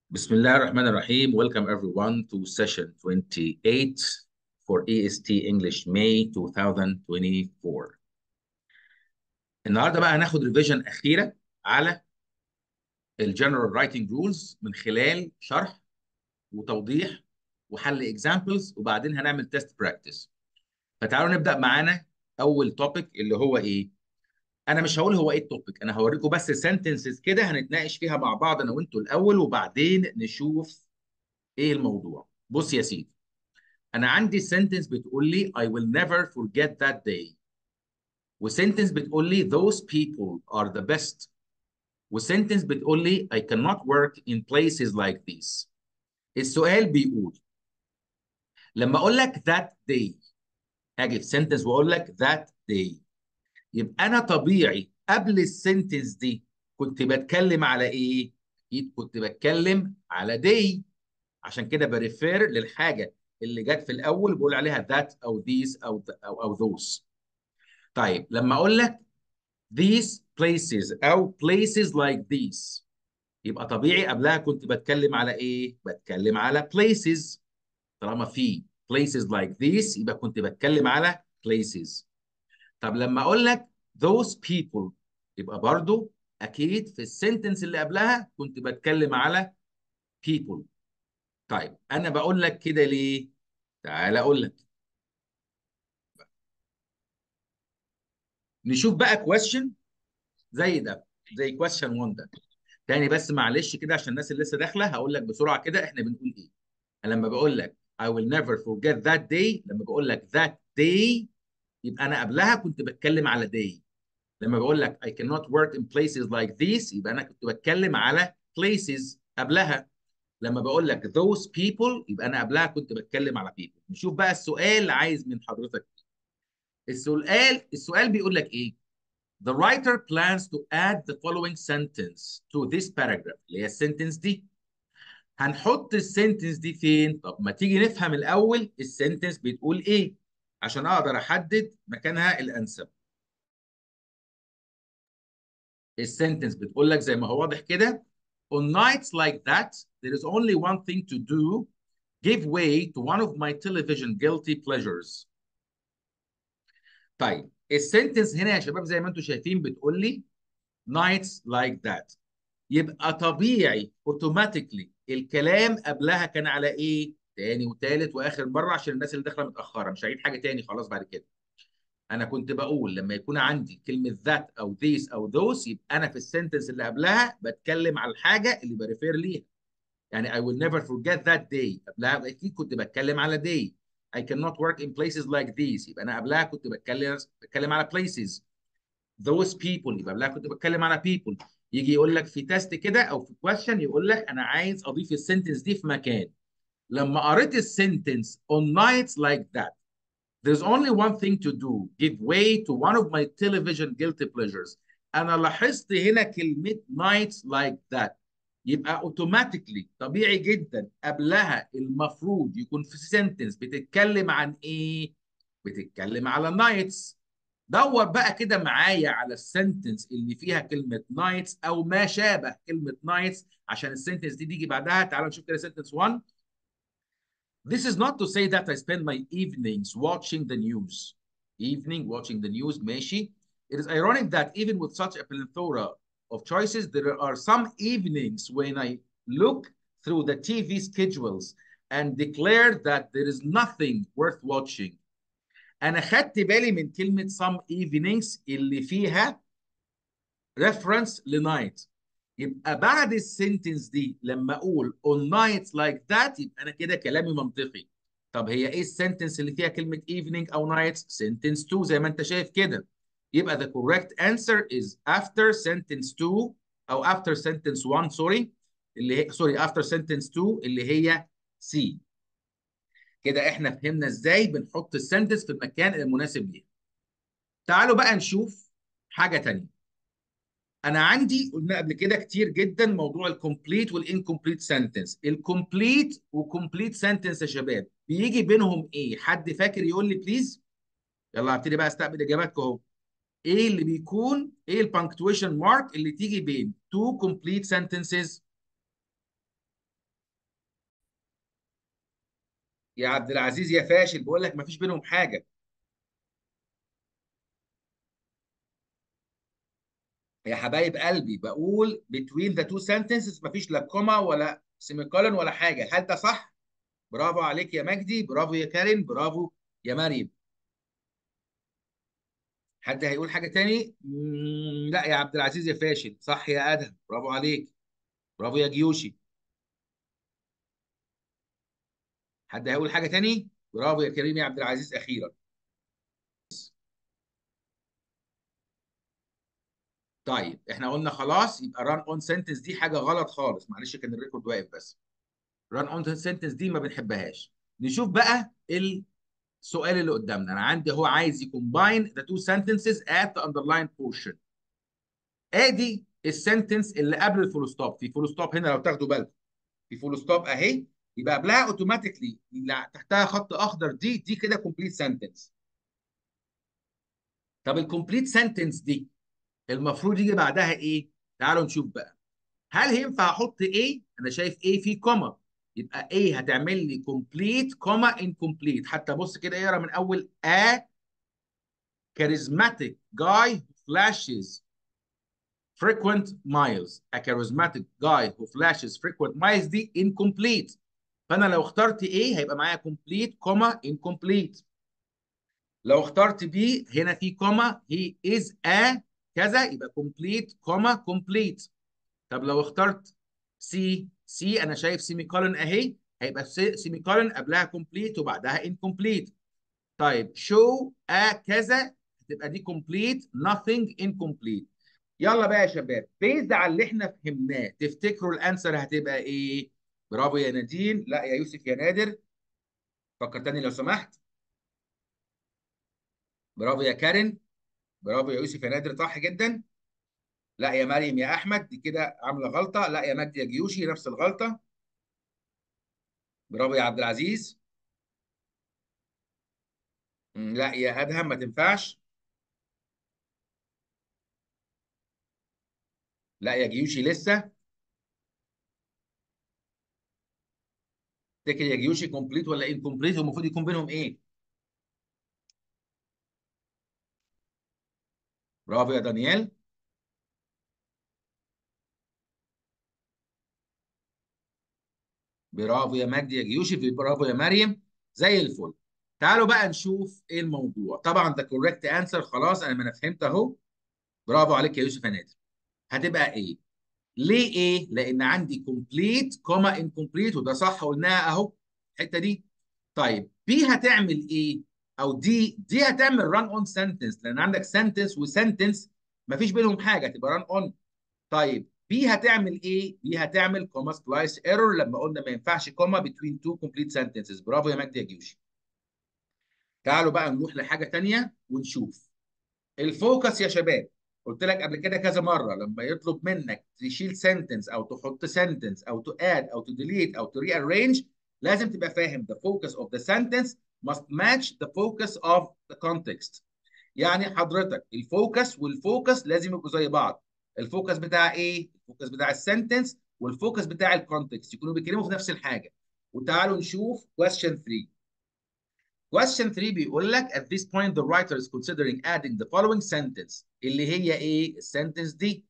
بسم الله الرحمن الرحيم. Welcome everyone to session 28 for EST English May 2024. النهارده بقى هناخد ريفيجن أخيرة على الجنرال رايتنج رولز من خلال شرح وتوضيح وحل اكزامبلز وبعدين هنعمل تيست براكتس. فتعالوا نبدأ معانا أول توبيك اللي هو إيه؟ انا مش هقول هو ايه التوبيك انا هوريكم بس سنتنسز كده هنتناقش فيها مع بعض انا وانتوا الاول وبعدين نشوف ايه الموضوع بص يا سيدي انا عندي سنتنس بتقول لي I will never forget that day وسنتنس بتقول لي those people are the best وسنتنس بتقول لي I cannot work in places like these السؤال بيقول لما اقول لك that day هاجي في سنتنس واقول لك that day يبقى انا طبيعي قبل السنتنس دي كنت بتكلم على ايه؟ اكيد كنت بتكلم على دي عشان كده بريفير للحاجه اللي جت في الاول بقول عليها that او these او او او those. طيب لما اقول لك these places او places like these يبقى طبيعي قبلها كنت بتكلم على ايه؟ بتكلم على places طالما في places like these يبقى كنت بتكلم على places. طب لما اقول لك those people يبقى برضو اكيد في السنتنس اللي قبلها كنت بتكلم على people طيب انا بقول لك كده ليه تعال اقول لك نشوف بقى question زي ده زي question 1 ده تاني بس معلش كده عشان الناس اللي لسه داخله هقول لك بسرعه كده احنا بنقول ايه أنا لما بقول لك I will never forget that day لما بقول لك that day يبقى انا قبلها كنت بتكلم على day لما بقول لك I cannot work in places like this يبقى انا كنت بتكلم على places قبلها لما بقول لك those people يبقى انا قبلها كنت بتكلم على people نشوف بقى السؤال عايز من حضرتك السؤال السؤال بيقول لك ايه The writer plans to add the following sentence to this paragraph اللي هي السنتنس دي هنحط السنتنس دي فين؟ طب ما تيجي نفهم الاول السنتنس بتقول ايه عشان اقدر احدد مكانها الانسب السنتنس بتقول لك زي ما هو واضح كده On nights like that, there is only one thing to do give way to one of my television guilty pleasures. طيب السنتنس هنا يا شباب زي ما انتم شايفين بتقول لي nights like that. يبقى طبيعي اوتوماتيكلي الكلام قبلها كان على ايه؟ تاني وتالت واخر مره عشان الناس اللي داخله متاخره مش هعيد حاجه تاني خلاص بعد كده. انا كنت بقول لما يكون عندي كلمه ذات او ذيس او ذوس يبقى انا في السنتنس اللي قبلها بتكلم على الحاجه اللي بريفير ليها يعني I will never forget that day قبلها اكيد كنت بتكلم على day I cannot work in places like these يبقى انا قبلها كنت بتكلم بتكلم على places those people يبقى قبلها كنت بتكلم على people يجي يقول لك في تيست كده او في question يقول لك انا عايز اضيف السنتنس دي في مكان لما قريت السنتنس on nights like that There's only one thing to do. Give way to one of my television guilty pleasures. أنا لاحظت هنا كلمة nights like that. يبقى automatically طبيعي جدا قبلها المفروض يكون في sentence بتتكلم عن إيه؟ بتتكلم على nights. دور بقى كده معايا على السنتنس اللي فيها كلمة nights أو ما شابه كلمة nights عشان السنتنس دي تيجي بعدها. تعالوا نشوف كده sentence 1. This is not to say that I spend my evenings watching the news. Evening watching the news, ماشي. It is ironic that even with such a plethora of choices, there are some evenings when I look through the TV schedules and declare that there is nothing worth watching. أنا خدت بالي من كلمة some evenings اللي فيها reference لnight. يبقى بعد السنتنس دي لما اقول on nights like that يبقى انا كده كلامي منطقي طب هي ايه السنتنس اللي فيها كلمه evening او nights sentence 2 زي ما انت شايف كده يبقى the correct answer is after sentence 2 او after sentence 1 سوري اللي هي سوري after sentence 2 اللي هي C كده احنا فهمنا ازاي بنحط السنتنس في المكان المناسب ليها تعالوا بقى نشوف حاجه ثانيه انا عندي قلنا قبل كده كتير جدا موضوع الكومبليت والانكمبليت سنتنس الكومبليت وكومبليت سنتنس يا شباب بيجي بينهم ايه حد فاكر يقول لي بليز يلا هبتدي بقى استقبل اجاباتكم اهو ايه اللي بيكون ايه البانكتويشن مارك اللي تيجي بين تو كومبليت sentences يا عبد العزيز يا فاشل بقول لك مفيش بينهم حاجه يا حبايب قلبي بقول between the two sentences مفيش لا كوما ولا سيميكولن ولا حاجه هل ده صح؟ برافو عليك يا مجدي برافو يا كارين برافو يا مريم حد هيقول حاجه تاني؟ مم، لا يا عبد العزيز يا فاشل صح يا ادهم برافو عليك برافو يا جيوشي حد هيقول حاجه تاني؟ برافو يا كريم يا عبد العزيز اخيرا طيب احنا قلنا خلاص يبقى ران اون سنتنس دي حاجه غلط خالص معلش كان الريكورد واقف بس ران اون سنتنس دي ما بنحبهاش نشوف بقى السؤال اللي قدامنا انا عندي هو عايز يكومباين the two sentences at the underlined portion ادي السنتنس اللي قبل الفول ستوب في فول ستوب هنا لو تاخدوا بالكم في فول ستوب اهي يبقى قبلها اوتوماتيكلي تحتها خط اخضر دي دي كده كومبليت سنتنس طب الكومبليت سنتنس دي المفروض يجي بعدها ايه تعالوا نشوف بقى هل ينفع احط ايه انا شايف ايه في كوما يبقى ايه هتعمل لي كومبليت كوما incomplete حتى بص كده اقرا من اول a charismatic guy who flashes frequent miles a charismatic guy who flashes frequent miles دي incomplete فانا لو اخترت ايه هيبقى معايا complete كوما incomplete لو اخترت بي هنا في كوما he is a كذا يبقى complete كوما complete طب لو اخترت سي سي انا شايف سيمي كولن اهي هيبقى سيمي كولن قبلها كومبليت وبعدها incomplete طيب شو ا كذا هتبقى دي complete nothing incomplete يلا بقى يا شباب بيزد على اللي احنا فهمناه تفتكروا الانسر هتبقى ايه برافو يا نادين لا يا يوسف يا نادر فكر تاني لو سمحت برافو يا كارين برافو يا يوسف يا نادر صح جدا لا يا مريم يا احمد دي كده عامله غلطه لا يا مجدي يا جيوشي نفس الغلطه برافو يا عبد العزيز مم، لا يا ادهم ما تنفعش لا يا جيوشي لسه تفتكر يا جيوشي كومبليت ولا انكمبليت المفروض يكون بينهم ايه برافو يا دانيال برافو يا مجدي يا جيوشي برافو يا مريم زي الفل تعالوا بقى نشوف ايه الموضوع طبعا ده كوريكت انسر خلاص انا ما انا فهمت اهو برافو عليك يا يوسف يا نادر هتبقى ايه ليه ايه لان عندي كومبليت كوما انكمبليت وده صح قلناها اهو الحته دي طيب بي هتعمل ايه او دي دي هتعمل ران اون سنتنس لان عندك سنتنس وسنتنس مفيش بينهم حاجه تبقى ران اون طيب بي هتعمل ايه بي هتعمل كوما سبلايس ايرور لما قلنا ما ينفعش كوما بين تو كومبليت سنتنسز برافو يا مجدي يا جيوشي تعالوا بقى نروح لحاجه ثانيه ونشوف الفوكس يا شباب قلت لك قبل كده كذا مره لما يطلب منك تشيل سنتنس او تحط سنتنس او تو اد او تو ديليت او تو ري ارينج لازم تبقى فاهم the focus of the sentence must match the focus of the context يعني حضرتك الفوكس والفوكس لازم يبقوا زي بعض الفوكس بتاع ايه الفوكس بتاع السنتنس والفوكس بتاع الكونتكست يكونوا بيتكلموا في نفس الحاجه وتعالوا نشوف question 3 Question 3 بيقول لك at this point the writer is considering adding the following sentence اللي هي ايه السنتنس دي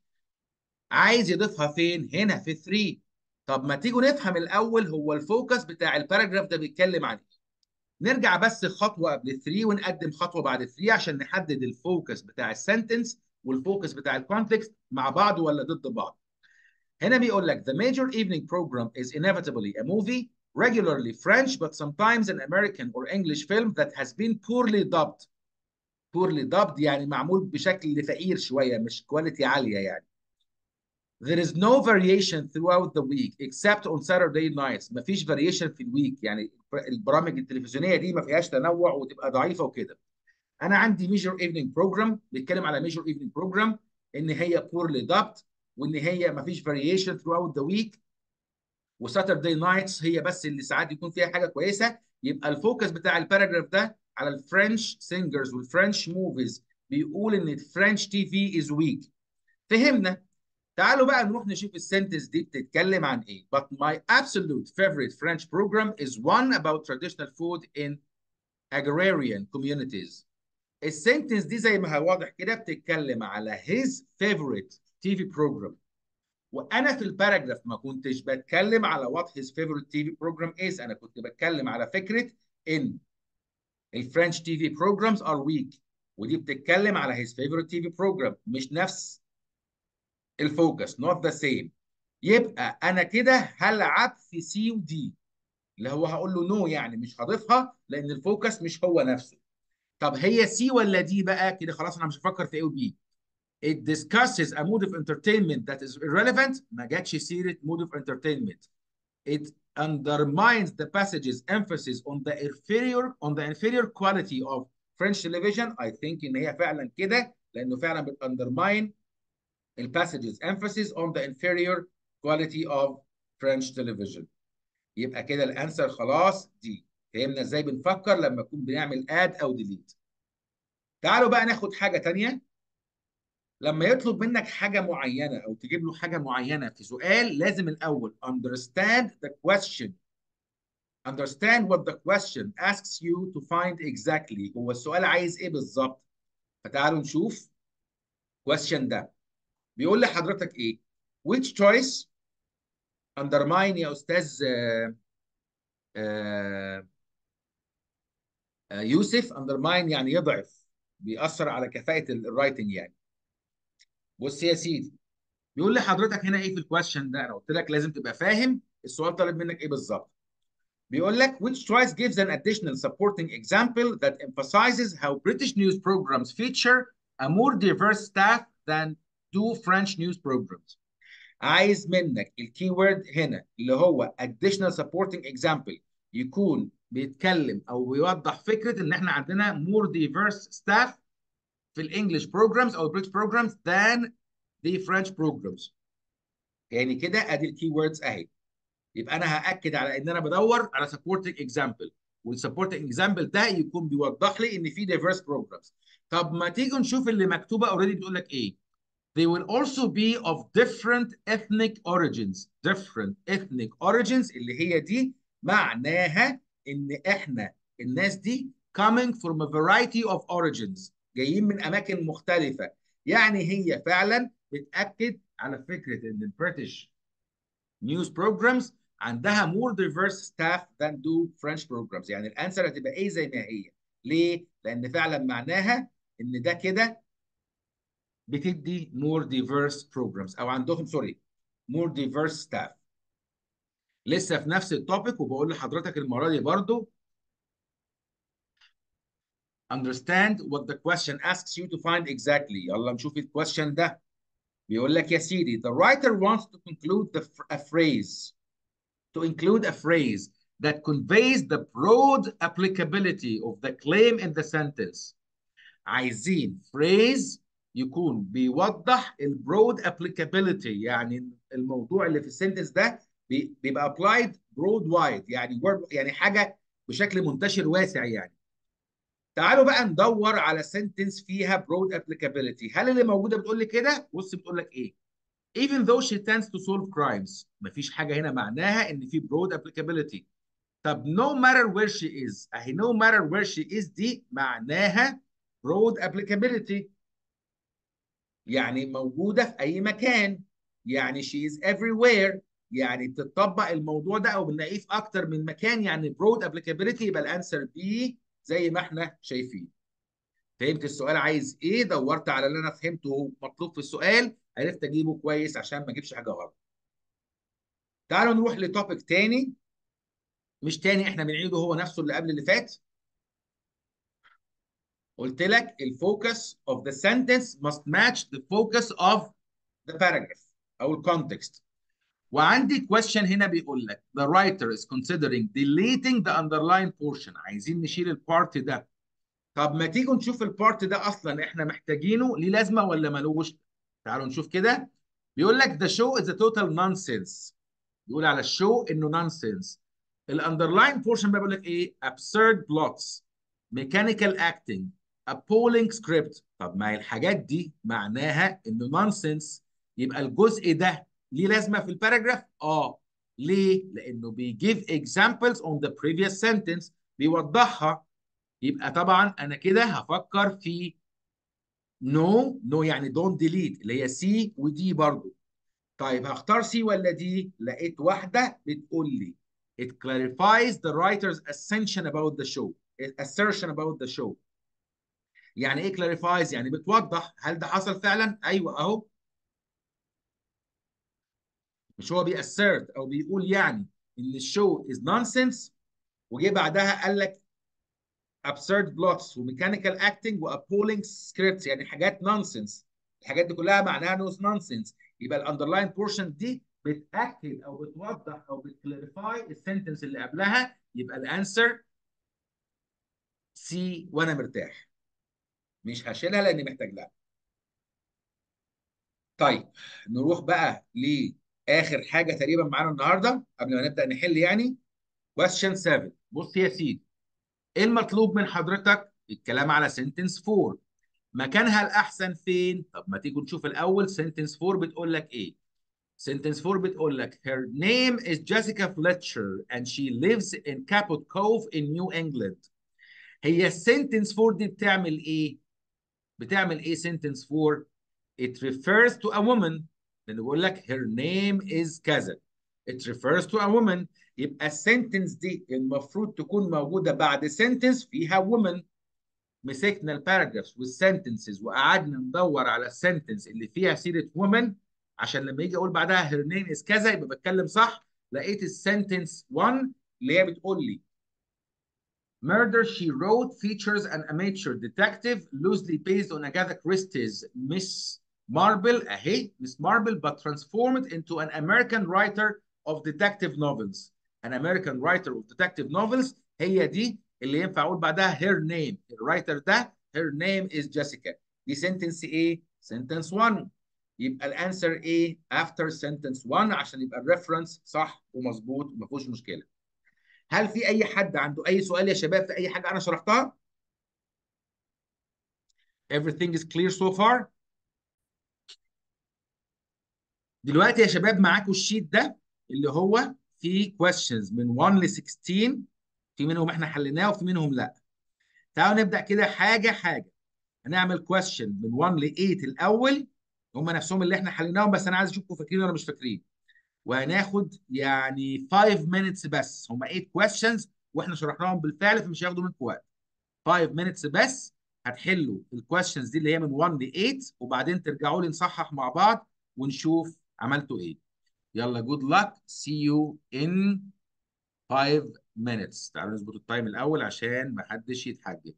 عايز يضيفها فين هنا في 3 طب ما تيجوا نفهم الاول هو الفوكس بتاع الباراجراف ده بيتكلم عن ايه نرجع بس خطوه قبل 3 ونقدم خطوه بعد 3 عشان نحدد الفوكس بتاع السنتنس والفوكس بتاع الكونتكست مع بعض ولا ضد بعض هنا بيقول لك the major evening program is inevitably a movie regularly French but sometimes an American or English film that has been poorly dubbed poorly dubbed يعني معمول بشكل فقير شوية مش كواليتي عالية يعني There is no variation throughout the week except on Saturday nights مفيش variation في الويك يعني البرامج التلفزيونية دي ما فيهاش تنوع وتبقى ضعيفة وكده أنا عندي major evening program بيتكلم على major evening program إن هي poorly dubbed وإن هي مفيش variation throughout the week وساتردي نايتس هي بس اللي ساعات يكون فيها حاجه كويسه يبقى الفوكس بتاع الباراجراف ده على الفرنش سينجرز والفرنش موفيز بيقول ان الفرنش تي في از ويك فهمنا تعالوا بقى نروح نشوف السنتنس دي بتتكلم عن ايه but my absolute favorite French program is one about traditional food in agrarian communities السنتنس دي زي ما هو واضح كده بتتكلم على his favorite TV program وانا في الباراجراف ما كنتش بتكلم على what his favorite TV program is انا كنت بتكلم على فكره ان الفرنش تي في programs are weak ودي بتتكلم على his favorite TV program مش نفس الفوكس not the same يبقى انا كده هلعب في سي ودي اللي هو هقول له نو no يعني مش هضيفها لان الفوكس مش هو نفسه طب هي سي ولا دي بقى كده خلاص انا مش هفكر في ايه وبي it discusses a mode of entertainment that is irrelevant ما جاتش سيره mode of entertainment it undermines the passage's emphasis on the inferior on the inferior quality of French television I think ان هي فعلا كده لانه فعلا بت undermine the passage's emphasis on the inferior quality of French television يبقى كده الانسر خلاص دي فهمنا ازاي بنفكر لما نكون بنعمل اد او ديليت تعالوا بقى ناخد حاجه تانية لما يطلب منك حاجه معينه او تجيب له حاجه معينه في سؤال لازم الاول understand the question understand what the question asks you to find exactly هو السؤال عايز ايه بالظبط فتعالوا نشوف question ده بيقول لحضرتك ايه which choice undermine يا استاذ آه آه آه يوسف undermine يعني يضعف بيأثر على كفاءة الرايتنج يعني بص يا سيدي بيقول لي حضرتك هنا ايه في الكويشن ده انا قلت لك لازم تبقى فاهم السؤال طالب منك ايه بالظبط بيقول لك which choice gives an additional supporting example that emphasizes how British news programs feature a more diverse staff than do French news programs عايز منك الكي وورد هنا اللي هو additional supporting example يكون بيتكلم او بيوضح فكره ان احنا عندنا more diverse staff في الانجليش programs او البريتش programs than the French programs يعني كده ادي الكي ووردز اهي يبقى انا هاكد على ان انا بدور على supporting example والسبورتنج example ده يكون بيوضح لي ان في diverse programs طب ما تيجي نشوف اللي مكتوبه اوريدي بتقول لك ايه they will also be of different ethnic origins different ethnic origins اللي هي دي معناها ان احنا الناس دي coming from a variety of origins جايين من اماكن مختلفه يعني هي فعلا بتاكد على فكره ان البريتش نيوز بروجرامز عندها more diverse staff than do French programs يعني الانسر هتبقى ايه زي ما هي ليه لان فعلا معناها ان ده كده بتدي more diverse programs او عندهم سوري more diverse staff لسه في نفس التوبيك وبقول لحضرتك المره دي برضو understand what the question asks you to find exactly يلا نشوف الكويشن ده بيقول لك يا سيدي the writer wants to conclude the, a phrase to include a phrase that conveys the broad applicability of the claim in the sentence عايزين phrase يكون بيوضح البرود applicability يعني الموضوع اللي في السنتنس ده بيبقى applied broad wide يعني word يعني حاجه بشكل منتشر واسع يعني تعالوا بقى ندور على سنتنس فيها broad applicability هل اللي موجوده بتقول لي كده بص بتقول لك ايه even though she tends to solve crimes مفيش حاجه هنا معناها ان في broad applicability طب no matter where she is اهي no matter where she is دي معناها broad applicability يعني موجوده في اي مكان يعني she is everywhere يعني بتطبق الموضوع ده او بنلاقيه في اكتر من مكان يعني broad applicability يبقى الانسر بي زي ما احنا شايفين فهمت السؤال عايز ايه دورت على اللي انا فهمته مطلوب في السؤال عرفت اجيبه كويس عشان ما اجيبش حاجه غلط تعالوا نروح لتوبيك تاني مش تاني احنا بنعيده هو نفسه اللي قبل اللي فات قلت لك الفوكس of the sentence must match the focus of the paragraph او الكونتكست وعندي question هنا بيقول لك the writer is considering deleting the underlined portion عايزين نشيل البارت ده طب ما تيجوا نشوف البارت ده اصلا احنا محتاجينه ليه لازمه ولا ملوش تعالوا نشوف كده بيقول لك the show is a total nonsense بيقول على الشو انه nonsense الاندرلاين بورشن بقى بيقول لك ايه absurd plots mechanical acting appalling script طب ما الحاجات دي معناها انه nonsense يبقى الجزء ده ليه لازمه في الباراجراف اه ليه لانه بيجيف examples on the previous sentence بيوضحها يبقى طبعا انا كده هفكر في نو no, نو no يعني دونت ديليت اللي هي سي ودي برضو طيب هختار سي ولا دي لقيت واحده بتقول لي it clarifies the writer's ascension about the show assertion about the show يعني ايه clarifies يعني بتوضح هل ده حصل فعلا ايوه اهو مش هو بيأسرت او بيقول يعني ان الشو از نونسنس وجه بعدها قال لك absurd plots وميكانيكال اكتنج وابولينج سكريبتس يعني حاجات نونسنس الحاجات دي كلها معناها نوز نونسنس يبقى الاندرلاين بورشن دي بتاكد او بتوضح او بتكلاريفاي السنتنس اللي قبلها يبقى الانسر سي وانا مرتاح مش هشيلها لاني محتاج لها طيب نروح بقى لاخر حاجه تقريبا معانا النهارده قبل ما نبدا نحل يعني question 7 بص يا سيدي ايه المطلوب من حضرتك الكلام على سنتنس 4 مكانها الاحسن فين طب ما تيجي نشوف الاول سنتنس 4 بتقول لك ايه سنتنس 4 بتقول لك her name is Jessica Fletcher and she lives in Caput Cove in New England هي السنتنس 4 دي بتعمل ايه بتعمل ايه سنتنس 4 it refers to a woman لان بيقول لك her name is كذا it refers to a woman يبقى السنتنس دي المفروض تكون موجوده بعد سنتنس فيها woman مسكنا الباراجرافز والسنتنسز وقعدنا ندور على السنتنس اللي فيها سيره woman عشان لما يجي اقول بعدها her name is كذا يبقى بتكلم صح لقيت السنتنس 1 اللي هي بتقول لي Murder She Wrote features an amateur detective loosely based on Agatha Christie's Miss Marble اهي Miss Marble but transformed into an American writer of detective novels an American writer of detective novels هي دي اللي ينفع اقول بعدها her name الرايتر ده her name is Jessica دي sentence ايه sentence 1 يبقى الانسر ايه after sentence 1 عشان يبقى الريفرنس صح ومظبوط وما فيهوش مشكله هل في اي حد عنده اي سؤال يا شباب في اي حاجه انا شرحتها everything is clear so far دلوقتي يا شباب معاكم الشيت ده اللي هو فيه questions من 1 ل 16 في منهم احنا حليناه وفي منهم لا تعالوا نبدا كده حاجه حاجه هنعمل question من 1 ل 8 الاول هم نفسهم اللي احنا حليناهم بس انا عايز اشوفكم فاكرين ولا مش فاكرين وهناخد يعني 5 minutes بس هم 8 questions واحنا شرحناهم بالفعل فمش هياخدوا منكم وقت 5 minutes بس هتحلوا الكويشنز دي اللي هي من 1 ل 8 وبعدين ترجعوا لي نصحح مع بعض ونشوف عملتوا ايه يلا good luck see you in 5 minutes تعالوا نظبط التايم الاول عشان ما حدش يتحجج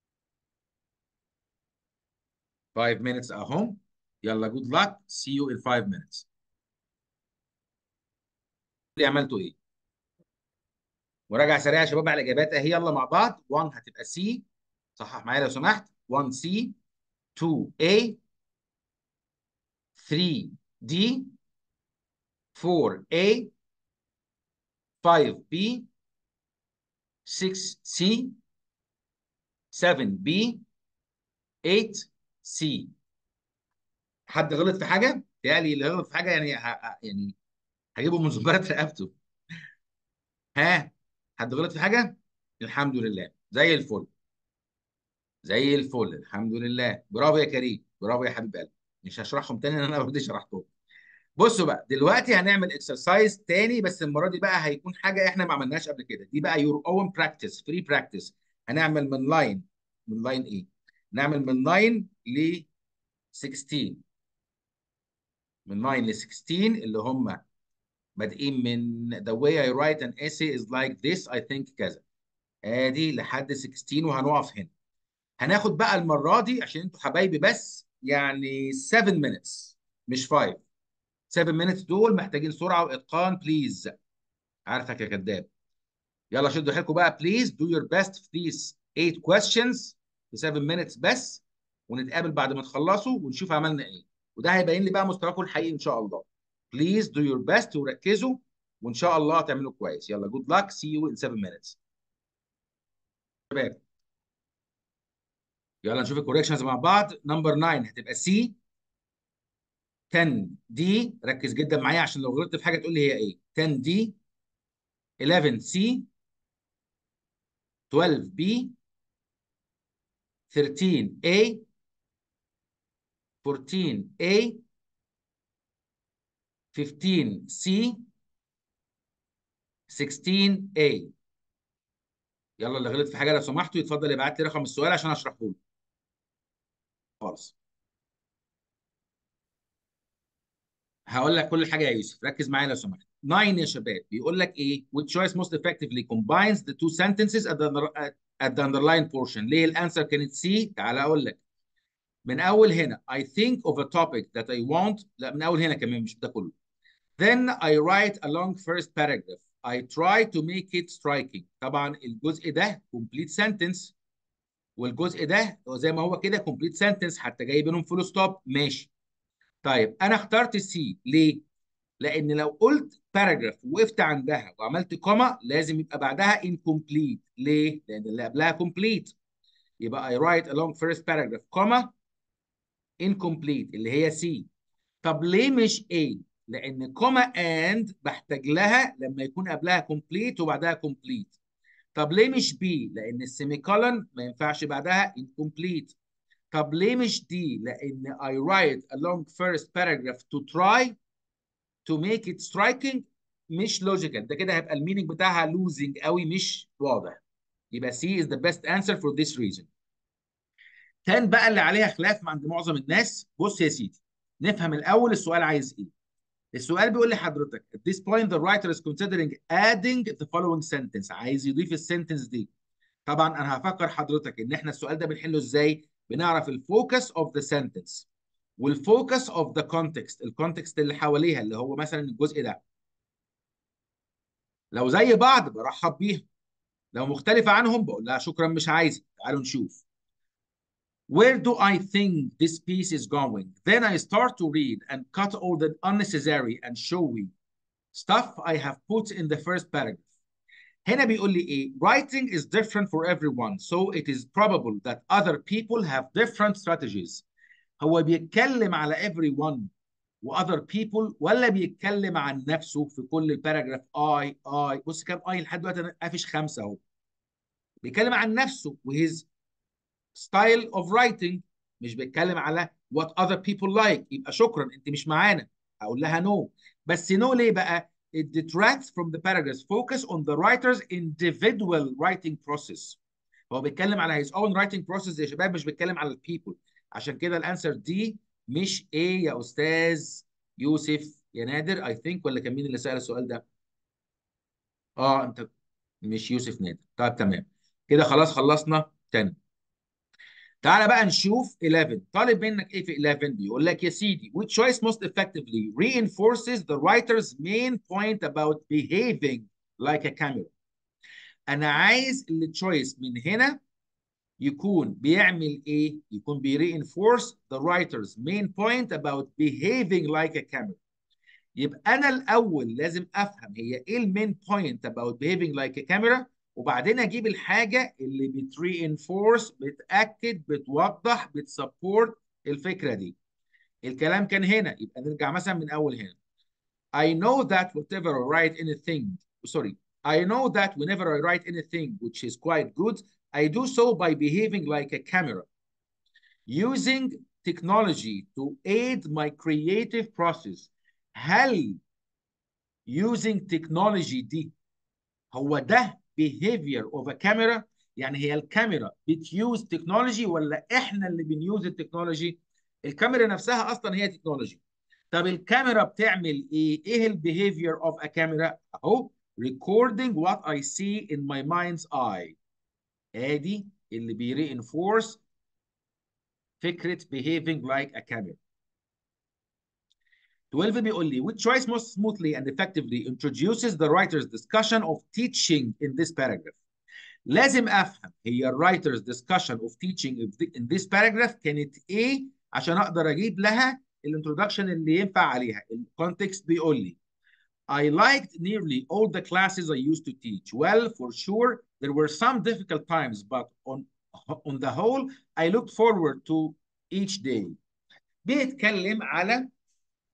5 minutes اهو يلا good luck see you in 5 minutes اللي عملتوا ايه مراجعه سريعه يا شباب على الاجابات اهي يلا مع بعض 1 هتبقى سي صحح معايا لو سمحت 1 سي 2 A 3 D 4 A 5 B 6 C 7 B 8 C حد غلط في حاجه؟ تهيألي اللي غلط في حاجه يعني ه... يعني هجيبه من زباله رقبته ها حد غلط في حاجه؟ الحمد لله زي الفل زي الفل الحمد لله برافو يا كريم برافو يا حبيب قلبي مش هشرحهم تاني لان انا اوريدي شرحتهم بصوا بقى دلوقتي هنعمل اكسرسايز تاني بس المره دي بقى هيكون حاجه احنا ما عملناش قبل كده دي بقى يور اون براكتس فري براكتس هنعمل من لاين من لاين ايه نعمل من 9 ل 16 من 9 ل 16 اللي هم بادئين من the way I write an essay is like this I think كذا ادي لحد 16 وهنقف هنا هناخد بقى المره دي عشان انتوا حبايبي بس يعني 7 minutes مش 5 7 minutes دول محتاجين سرعه واتقان بليز عارفك يا كذاب يلا شدوا حيلكم بقى بليز do your best في these 8 questions في 7 minutes بس ونتقابل بعد ما تخلصوا ونشوف عملنا ايه وده هيبين لي بقى مستواكم الحقيقي ان شاء الله بليز do your best وركزوا وان شاء الله هتعملوا كويس يلا good luck see you in 7 minutes شباب يلا نشوف الكوريكشنز مع بعض نمبر 9 هتبقى سي 10 دي ركز جدا معايا عشان لو غلطت في حاجه تقول لي هي ايه 10 دي 11 سي 12 بي 13 A 14 A 15 C 16 A يلا اللي غلط في حاجه لو سمحتوا يتفضل يبعت لي رقم السؤال عشان اشرحه له خالص هقول لك كل حاجه يا يوسف ركز معايا لو سمحت 9 يا شباب بيقول لك ايه which choice most effectively combines the two sentences at the, at the underlying portion ليه الانسر كانت سي تعال اقول لك من اول هنا I think of a topic that I want لا من اول هنا كمان مش ده كله then I write a long first paragraph I try to make it striking طبعا الجزء ده complete sentence والجزء ده زي ما هو كده complete sentence حتى جاي بينهم فول ستوب ماشي طيب انا اخترت السي ليه؟ لان لو قلت باراجراف وقفت عندها وعملت كوما لازم يبقى بعدها incomplete ليه؟ لان اللي قبلها complete يبقى I write a long first paragraph كوما incomplete اللي هي سي طب ليه مش A؟ لان كوما and بحتاج لها لما يكون قبلها complete وبعدها complete طب ليه مش B؟ لان السيمي كولن ما ينفعش بعدها incomplete طب ليه مش دي؟ لأن I write a long first paragraph to try to make it striking مش logical ده كده هيبقى المينينج بتاعها losing قوي مش واضح يبقى C is the best answer for this reason 10 بقى اللي عليها خلاف عند معظم الناس بص يا سيدي نفهم الأول السؤال عايز إيه السؤال بيقول لحضرتك at this point the writer is considering adding the following sentence عايز يضيف السنتنس دي طبعا انا هفكر حضرتك ان احنا السؤال ده بنحله ازاي بنعرف الفوكس اوف ذا سنتنس والفوكس اوف ذا كونتكست الكونتكست اللي حواليها اللي هو مثلا الجزء ده لو زي بعض برحب بيها لو مختلفة عنهم بقول لها شكرا مش عايزة تعالوا نشوف Where do I think this piece is going? Then I start to read and cut all the unnecessary and showy stuff I have put in the first paragraph. هنا بيقول لي ايه writing is different for everyone so it is probable that other people have different strategies هو بيتكلم على everyone و other people ولا بيتكلم عن نفسه في كل باراجراف I I بص كام I لحد دلوقتي انا قافش خمسه اهو بيتكلم عن نفسه و his style of writing مش بيتكلم على what other people like يبقى شكرا انت مش معانا هقول لها no بس no ليه بقى it detracts from the paragraph's focus on the writer's individual writing process. هو بيتكلم على his own writing process يا شباب مش بيتكلم على people. عشان كده الانسر دي مش A يا استاذ يوسف يا نادر I think ولا كان مين اللي سأل السؤال ده؟ اه انت مش يوسف نادر. طيب تمام. كده خلاص خلصنا تاني. تعالى بقى نشوف 11 طالب منك ايه في 11 بيقول لك يا سيدي which choice most effectively reinforces the writer's main point about behaving like a camera انا عايز التشويس من هنا يكون بيعمل ايه يكون بيرينفورس the writer's main point about behaving like a camera يبقى انا الاول لازم افهم هي ايه المين بوينت about behaving like a camera وبعدين اجيب الحاجه اللي بترينفورس بتاكد بتوضح بتسبورت الفكره دي الكلام كان هنا يبقى نرجع مثلا من اول هنا I know that whatever I write anything sorry I know that whenever I write anything which is quite good I do so by behaving like a camera using technology to aid my creative process هل using technology دي هو ده behavior of a camera يعني هي الكاميرا بتيوز تكنولوجي ولا احنا اللي بنيوز التكنولوجي الكاميرا نفسها اصلا هي تكنولوجي طب الكاميرا بتعمل ايه ايه البيهيفير اوف ا كاميرا اهو recording what I see in my mind's eye ادي اللي بيرينفورس فكره behaving like a camera 12 بيقول لي which choice most smoothly and effectively introduces the writer's discussion of teaching in this paragraph لازم افهم هي writer's discussion of teaching in this paragraph كانت ايه عشان اقدر اجيب لها الانترودكشن اللي ينفع عليها الكونتكست بيقول لي I liked nearly all the classes I used to teach. Well, for sure, there were some difficult times, but on, on the whole, I looked forward to each day. بيتكلم على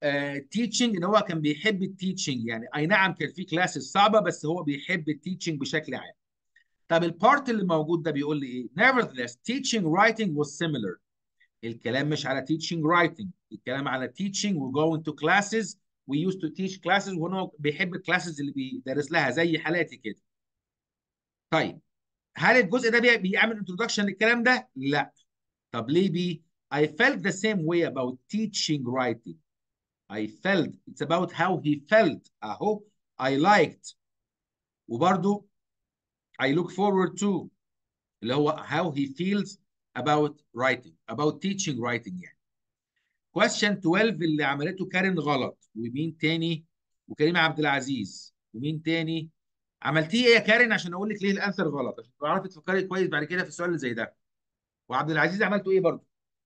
تيتشنج ان هو كان بيحب التيتشنج يعني اي نعم كان في كلاسز صعبه بس هو بيحب التيتشنج بشكل عام طب البارت اللي موجود ده بيقول لي ايه nevertheless teaching writing was similar الكلام مش على teaching writing الكلام على teaching we go into classes we used to teach classes وهو بيحب الكلاسز اللي بيدرس لها زي حالاتي كده طيب هل الجزء ده بي- بيعمل introduction للكلام ده لا طب ليه بي I felt the same way about teaching writing I felt it's about how he felt اهو I liked وبرضو I look forward to اللي هو how he feels about writing about teaching writing يعني question 12 اللي عملته كارين غلط ومين تاني وكريم عبد العزيز ومين تاني عملتيه ايه يا كارين عشان اقول لك ليه الانسر غلط عشان تعرفي تفكري كويس بعد كده في السؤال اللي زي ده وعبد العزيز عملته ايه برضه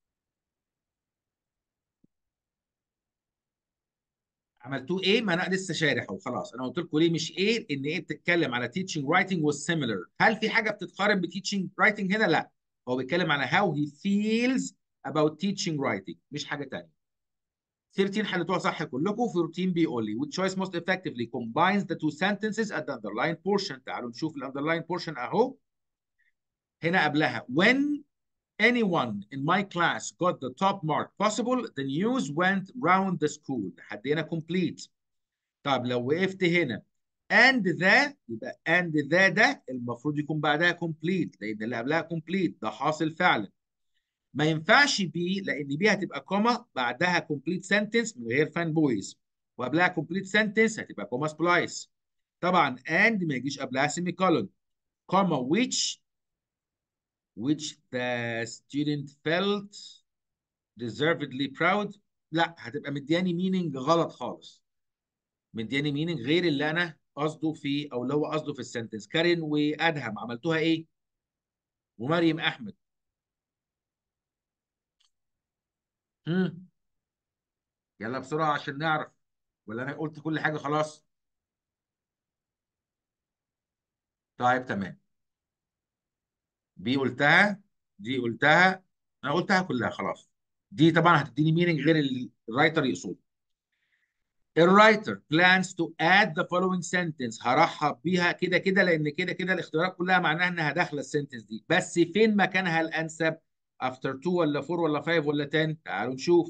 عملتوه ايه ما انا لسه شارح وخلاص انا قلت لكم ليه مش ايه ان ايه بتتكلم على teaching writing was similar هل في حاجه بتتقارن ب teaching writing هنا لا هو بيتكلم على how he feels about teaching writing مش حاجه تانية 13 حلتوها صح كلكم 14 بيقول لي which choice most effectively combines the two sentences at the underlined portion تعالوا نشوف الاندرلاين portion اهو هنا قبلها when anyone in my class got the top mark possible the news went round the school لحد هنا complete طب لو وقفت هنا and the يبقى and the ده المفروض يكون بعدها complete لان اللي قبلها complete ده حاصل فعلا ما ينفعش بي لان بي هتبقى كوما بعدها complete sentence من غير فان بويز وقبلها complete sentence هتبقى كوما سبلايس طبعا and ما يجيش قبلها سيمي كولون كوما which which the student felt deservedly proud لا هتبقى مدياني مينينج غلط خالص مدياني مينينج غير اللي انا قصده في او اللي هو قصده في السنتنس كارين وادهم عملتوها ايه ومريم احمد امم يلا بسرعه عشان نعرف ولا انا قلت كل حاجه خلاص طيب تمام دي قلتها دي قلتها انا قلتها كلها خلاص دي طبعا هتديني مينينج غير اللي الرايتر يقصده الرايتر plans to add the following sentence هرحب بيها كده كده لان كده كده الاختيارات كلها معناها انها داخله السنتنس دي بس فين مكانها الانسب after 2 ولا 4 ولا 5 ولا 10 تعالوا نشوف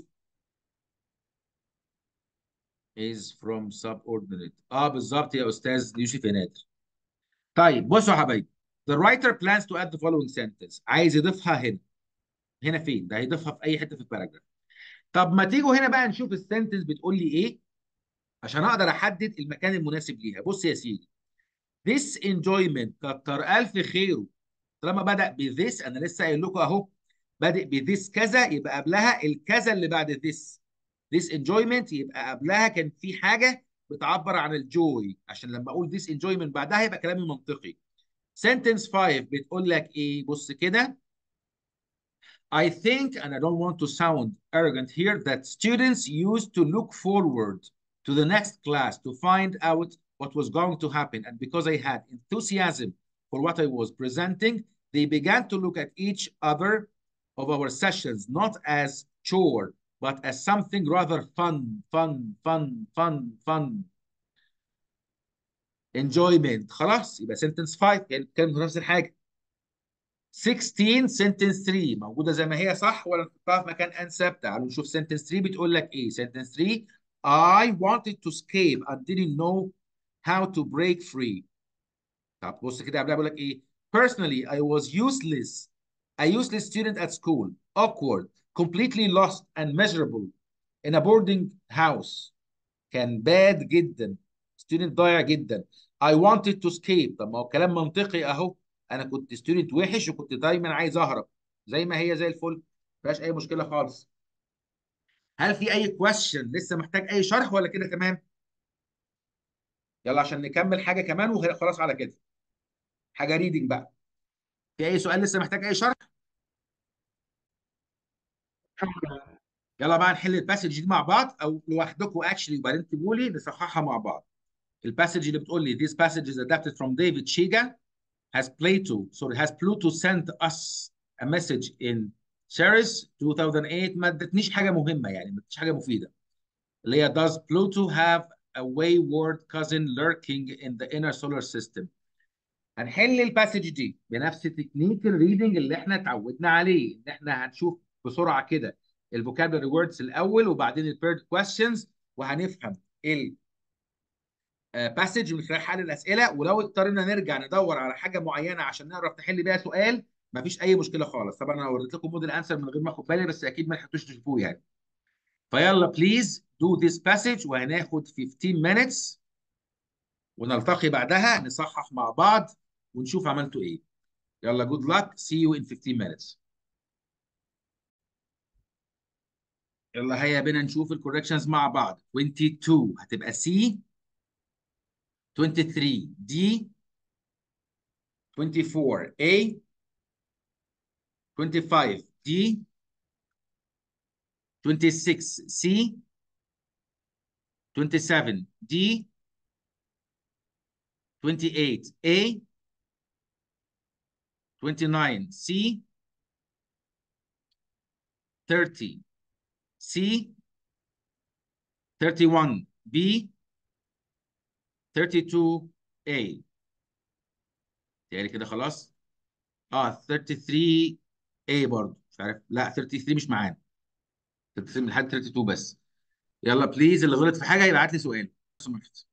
is from subordinate اه بالظبط يا استاذ يوسف يا نادر طيب بصوا يا حبايبي the writer plans to add the following sentence عايز يضيفها هنا هنا فين ده هيضيفها في اي حته في الباراجراف طب ما تيجوا هنا بقى نشوف السنتنس بتقول لي ايه عشان اقدر احدد المكان المناسب ليها بص يا سيدي this enjoyment كتر الف خيره طالما بدا ب this انا لسه قايل لكم اهو بادئ ب this كذا يبقى قبلها الكذا اللي بعد this this enjoyment يبقى قبلها كان في حاجه بتعبر عن الجوي عشان لما اقول this enjoyment بعدها يبقى كلامي منطقي sentence 5 بتقول لك ايه بص كده I think, and I don't want to sound arrogant here, that students used to look forward to the next class to find out what was going to happen. And because I had enthusiasm for what I was presenting, they began to look at each other of our sessions not as chore, but as something rather fun, fun, fun, fun, fun. Enjoyment. خلاص يبقى sentence 5 كان نفس الحاجة. 16 sentence 3 موجودة زي ما هي صح ولا نحطها في مكان أنسب؟ تعالوا نشوف sentence 3 بتقول لك إيه؟ sentence 3 I wanted to escape and didn't know how to break free. طب بص كده قبلها بيقول لك إيه؟ Personally, I was useless. A useless student at school, awkward, completely lost and miserable in a boarding house. كان bad جدا. student ضايع جدا. I wanted to escape. طب ما هو كلام منطقي أهو. انا كنت ستودنت وحش وكنت دايما عايز اهرب زي ما هي زي الفل ما فيهاش اي مشكله خالص هل في اي كويشن لسه محتاج اي شرح ولا كده تمام يلا عشان نكمل حاجه كمان وخلاص على كده حاجه ريدنج بقى في اي سؤال لسه محتاج اي شرح يلا بقى نحل الباسج دي مع بعض او لوحدكم اكشلي وبعدين تقولوا لي نصححها مع بعض الباسج اللي بتقول لي this passage is adapted from David Shiga has Plato, sorry, has Pluto sent us a message in Ceres 2008 ما ادتنيش حاجه مهمه يعني ما ادتنيش حاجه مفيده اللي هي does Pluto have a wayward cousin lurking in the inner solar system هنحل الباسج دي بنفس تكنيك الريدنج اللي احنا اتعودنا عليه ان احنا هنشوف بسرعه كده الفوكابلري ووردز الاول وبعدين البيرد كويستشنز وهنفهم ال باسج من خلال حل الاسئله ولو اضطرينا نرجع ندور على حاجه معينه عشان نعرف نحل بيها سؤال مفيش اي مشكله خالص طبعا انا وريت لكم موديل انسر من غير ما اخد بالي بس اكيد ما لحقتوش تشوفوه يعني فيلا بليز دو ذيس باسج وهناخد 15 minutes ونلتقي بعدها نصحح مع بعض ونشوف عملتوا ايه يلا good luck see you in 15 minutes يلا هيا بينا نشوف الكوركشنز مع بعض 22 هتبقى C 23 D 24 A 25 D 26 C 27 D 28 A 29 C 30 C 31 B 32 A يعني كده خلاص اه 33 A برضه مش عارف لا 33 مش معانا 33 لحد 32 بس يلا بليز اللي غلط في حاجه يبعت لي سؤال لو سمحت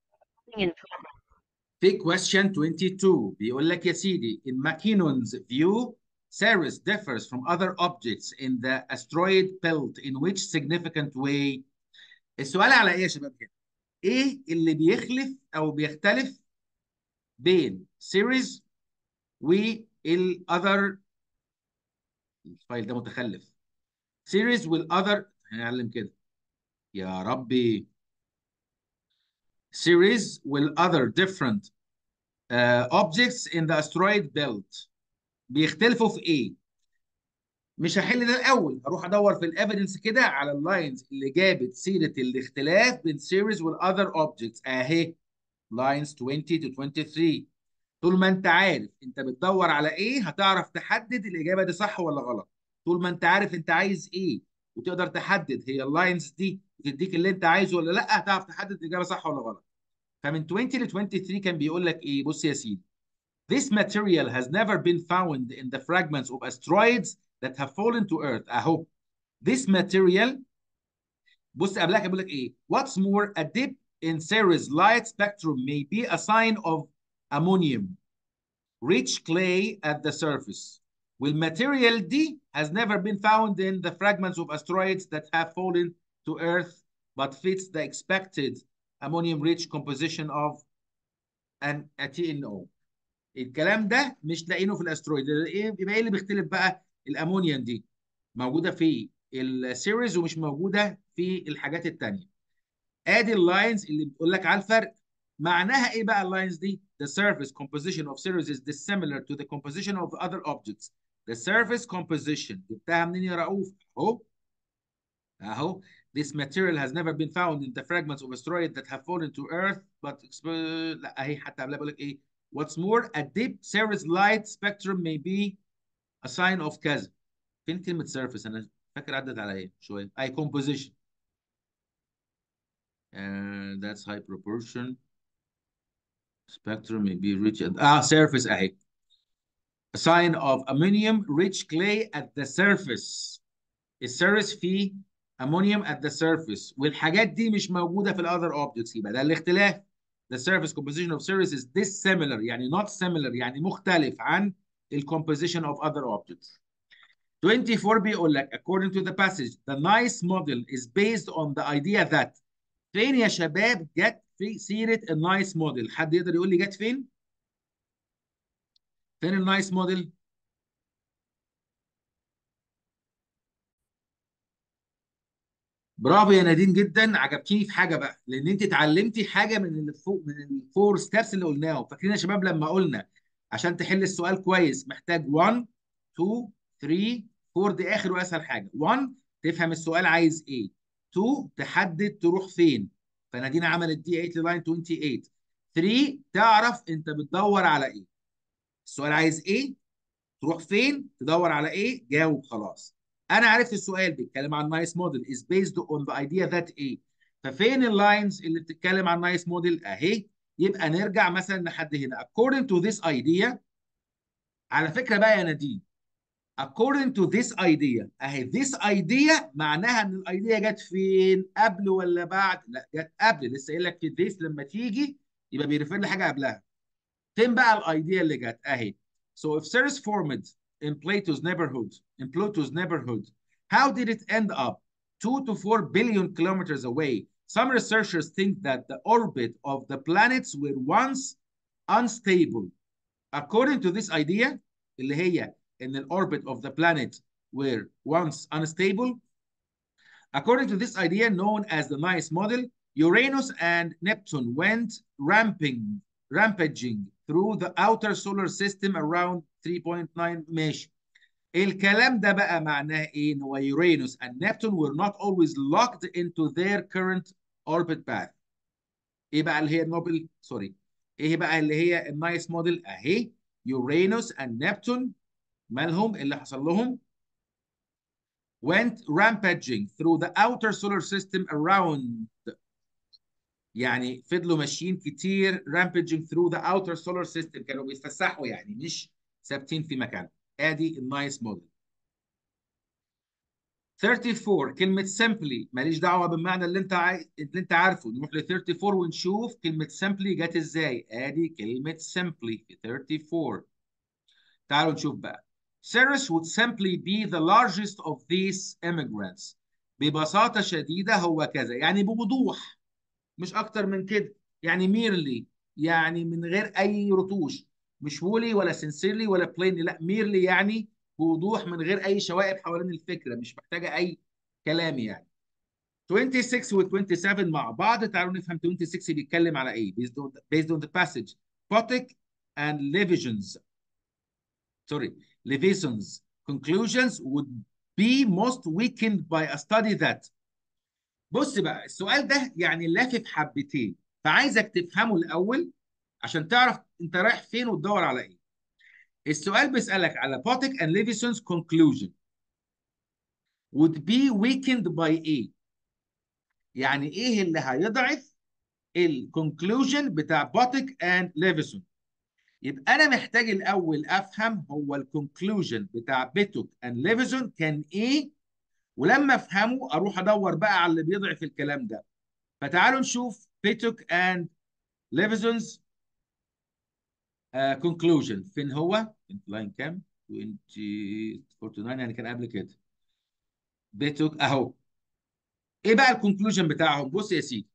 في question 22 بيقول لك يا سيدي in Mackinnon's view Ceres differs from other objects in the asteroid belt in which significant way السؤال على ايه يا شباب كده ايه اللي بيخلف او بيختلف بين Ceres والاذر الفايل ده متخلف Ceres والاذر هنعلم كده يا ربي series with other different uh, objects in the asteroid belt بيختلفوا في ايه؟ مش هحل ده الاول هروح ادور في الايفيدنس كده على اللاينز اللي جابت سيره الاختلاف بين series with other objects اهي لاينز 20 to 23 طول ما انت عارف انت بتدور على ايه هتعرف تحدد الاجابه دي صح ولا غلط طول ما انت عارف انت عايز ايه وتقدر تحدد هي اللاينز دي بتديك اللي انت عايزه ولا لا هتعرف تحدد الاجابه صح ولا غلط فمن 20 ل 23 كان بيقول لك ايه بص يا سيدي This material has never been found in the fragments of asteroids that have fallen to earth اهو This material بص قبلها كان بيقول لك ايه What's more a dip in Ceres light spectrum may be a sign of ammonium rich clay at the surface والماتيريال دي has never been found in the fragments of asteroids that have fallen to earth but fits the expected ammonium rich composition of an a TNO الكلام ده مش لاقينه في الاسترويد ايه يبقى ايه اللي بيختلف بقى الامونيوم دي موجوده في السيريز ومش موجوده في الحاجات التانيه ادي اللاينز اللي بتقول لك على الفرق معناها ايه بقى اللاينز دي the surface composition of Ceres is dissimilar to the composition of other objects the surface composition جبتها منين يا رؤوف اهو اهو This material has never been found in the fragments of asteroids that have fallen to Earth, but لا اهي حتى قبلها بقول لك ايه What's more, a deep Ceres light spectrum may be a sign of كذا. فين كلمة surface؟ أنا فاكر عدت عليا شوية. أي composition. Uh, that's high proportion. Spectrum may be rich. Ah, surface أهي. A sign of ammonium rich clay at the surface. السيرس فيه ammonium at the surface والحاجات دي مش موجودة في الأذر objects يبقى ده الاختلاف. The surface composition of Ceres is dissimilar يعني not similar يعني مختلف عن ال composition of other objects. 24 بيقول لك according to the passage the nice model is based on the idea that فين يا شباب جت في سيرة النايس موديل حد يقدر يقول لي جت فين؟ فين النايس موديل؟ برافو يا نادين جدا عجبتيني في حاجه بقى لان انت اتعلمتي حاجه من الفوق من الفور ستيبس اللي قلناهم فاكرين يا شباب لما قلنا عشان تحل السؤال كويس محتاج 1 2 3 4 دي اخر واسهل حاجه 1 تفهم السؤال عايز ايه 2 تحدد تروح فين فنادين عملت دي 8 للاين 28 3 تعرف انت بتدور على ايه السؤال عايز ايه تروح فين تدور على ايه جاوب خلاص انا عرفت السؤال بيتكلم عن نايس موديل is based on the idea that ايه ففين اللاينز اللي بتتكلم عن نايس موديل اهي يبقى نرجع مثلا لحد هنا according to this idea على فكره بقى يا نادين according to this idea اهي this idea معناها ان الايديا جت فين قبل ولا بعد لا جت قبل لسه قايل لك في this لما تيجي يبقى بيرفير لحاجه قبلها فين بقى الايديا اللي جت اهي so if Ceres formed in Plato's neighborhood in Plato's neighborhood how did it end up 2 to 4 billion kilometers away some researchers think that the orbit of the planets were once unstable according to this idea اللي هي in the orbit of the planet were once unstable. According to this idea known as the nice model, Uranus and Neptune went ramping, rampaging through the outer solar system around 3.9 mesh. الكلام ده بقى معناه ايه؟ ان هو Uranus and Neptune were not always locked into their current orbit path. ايه بقى اللي هي النوبل؟ سوري. ايه بقى اللي هي النايس موديل؟ اهي Uranus and Neptune مالهم اللي حصل لهم went rampaging through the outer solar system around يعني فضلوا ماشيين كتير rampaging through the outer solar system كانوا بيتفسحوا يعني مش ثابتين في مكان ادي النايس موديل 34 كلمة simply ماليش دعوة بالمعنى اللي انت عاي... اللي انت عارفه نروح ل 34 ونشوف كلمة simply جت ازاي ادي كلمة simply في 34 تعالوا نشوف بقى Ceres would simply be the largest of these immigrants. ببساطة شديدة هو كذا يعني بوضوح مش أكتر من كده يعني ميرلي يعني من غير أي رتوش مش وولي ولا سنسيرلي ولا بلينلي لا ميرلي يعني بوضوح من غير أي شوائب حوالين الفكرة مش محتاجة أي كلام يعني 26 و 27 مع بعض تعالوا نفهم 26 بيتكلم على إيه based on, based on the passage Potic and Levisions sorry Levinson's conclusions would be most weakened by a study that بص بقى السؤال ده يعني لافف حبتين فعايزك تفهمه الأول عشان تعرف أنت رايح فين وتدور على إيه. السؤال بيسألك على Potic and Levinson's conclusion would be weakened by إيه؟ يعني إيه اللي هيضعف الكونكلوجن بتاع Potic and Levison يبقى انا محتاج الاول افهم هو الكونكلوجن بتاع بيتوك اند ليفيزون كان ايه ولما افهمه اروح ادور بقى على اللي بيضعف الكلام ده فتعالوا نشوف بيتوك اند ليفيزونز كونكلوجن فين هو لاين كام 20 49 يعني كان قبل كده بيتوك اهو ايه بقى الكونكلوجن بتاعهم بص يا سيدي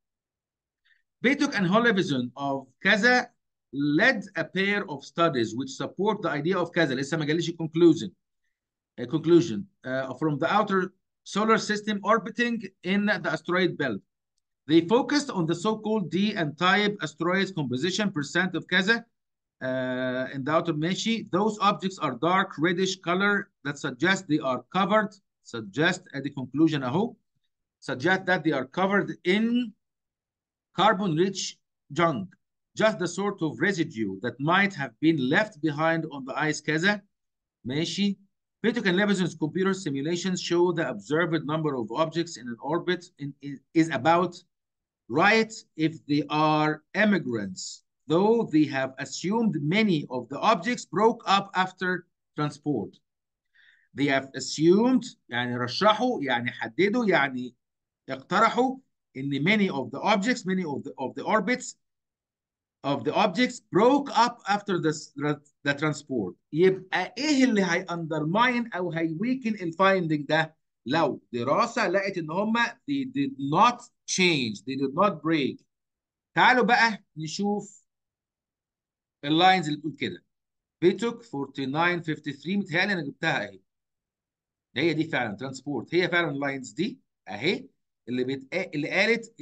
بيتوك and Hollivison of كذا led a pair of studies which support the idea of كذا لسه ما جاليش conclusion a conclusion uh, from the outer solar system orbiting in the asteroid belt. They focused on the so-called D and type asteroids composition percent of كذا uh, in the outer Meshi. Those objects are dark reddish color that suggest they are covered, suggest at the conclusion aho, suggest that they are covered in carbon-rich junk just the sort of residue that might have been left behind on the ice كذا ماشي Petuk and Levinson's computer simulations show the observed number of objects in an orbit in, in, is about right if they are immigrants, though they have assumed many of the objects broke up after transport. They have assumed يعني رشحوا يعني حددوا يعني اقترحوا ان many of the objects, many of the, of the orbits of the objects broke up after the, the transport يبقى ايه اللي هي undermine او هيويكن الفايندنج ده لو دراسة لقت ان هم they did not change they did not break تعالوا بقى نشوف اللاينز اللي بتقول كده بيتوك 49 53 متهيألي انا جبتها اهي هي دي فعلا ترانسبورت هي فعلا اللاينز دي اهي اللي بت... اللي قالت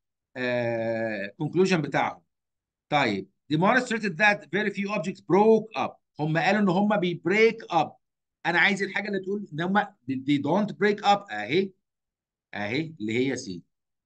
الكونكلوجن بتاعهم طيب demonstrated that very few objects broke up هم قالوا ان هم بي break up انا عايز الحاجه اللي تقول ان هم they don't break up اهي اهي اللي هي سي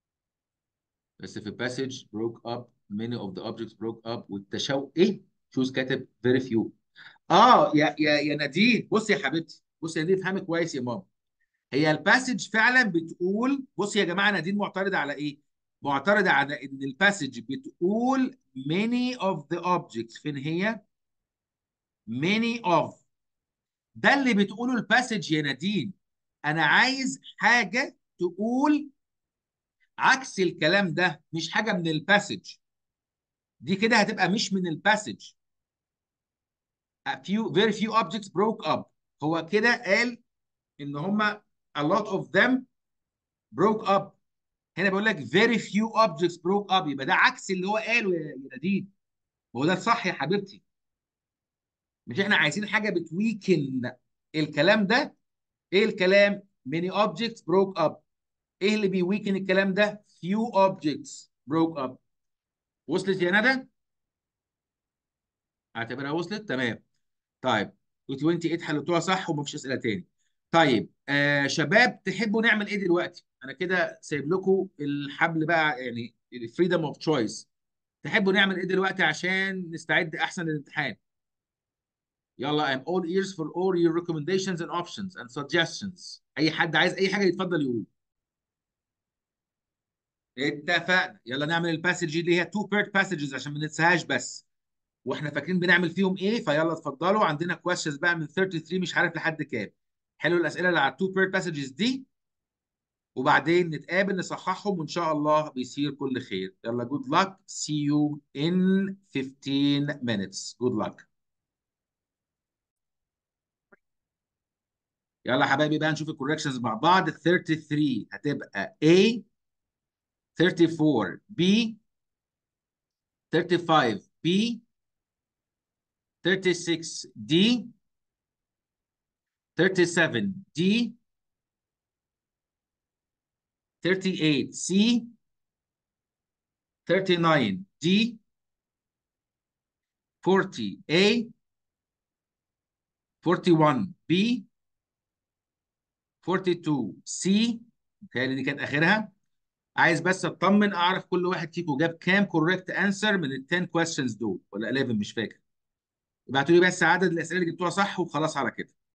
بس في passage broke up many of the objects broke up والتشو ايه شوز كاتب very few اه يا يا يا نادين بص يا حبيبتي بص يا نادين افهمي كويس يا ماما هي الباسج فعلا بتقول بص يا جماعه نادين معترضه على ايه؟ معترضه على ان الباسج بتقول many of the objects فين هي؟ many of ده اللي بتقوله الباسج يا نادين انا عايز حاجه تقول عكس الكلام ده مش حاجه من الباسج دي كده هتبقى مش من الباسج a few very few objects broke up هو كده قال ان هما a lot of them broke up هنا بيقول لك very few objects broke up يبقى ده عكس اللي هو قاله يا يا نادين هو ده الصح يا حبيبتي مش احنا عايزين حاجه بتويكن الكلام ده ايه الكلام many objects broke up ايه اللي بيويكن الكلام ده few objects broke up وصلت يا ندى اعتبرها وصلت تمام طيب و28 حلتوها صح ومفيش اسئله تاني طيب آه شباب تحبوا نعمل ايه دلوقتي انا كده سايب لكم الحبل بقى يعني الفريدم اوف تشويس تحبوا نعمل ايه دلوقتي عشان نستعد احسن للامتحان يلا I'm all ears for all your recommendations and options and suggestions اي حد عايز اي حاجه يتفضل يقول اتفقنا يلا نعمل الباسج اللي هي تو بيرت باسجز عشان ما ننساهاش بس واحنا فاكرين بنعمل فيهم ايه فيلا اتفضلوا عندنا كويشنز بقى من 33 مش عارف لحد كام حلو الاسئله اللي على التو بيرت باسجز دي وبعدين نتقابل نصححهم وان شاء الله بيصير كل خير يلا good luck see you in 15 minutes good luck يلا يا حبايبي بقى نشوف الكوركشنز مع بعض 33 هتبقى A 34 B 35 B 36 D 37 D 38 C 39 D 40 A 41 B 42 C متهيألي دي كانت آخرها عايز بس اطمن اعرف كل واحد فيكم جاب كام كوريكت انسر من ال 10 questions دول ولا 11 مش فاكر ابعتوا لي بس عدد الاسئله اللي جبتوها صح وخلاص على كده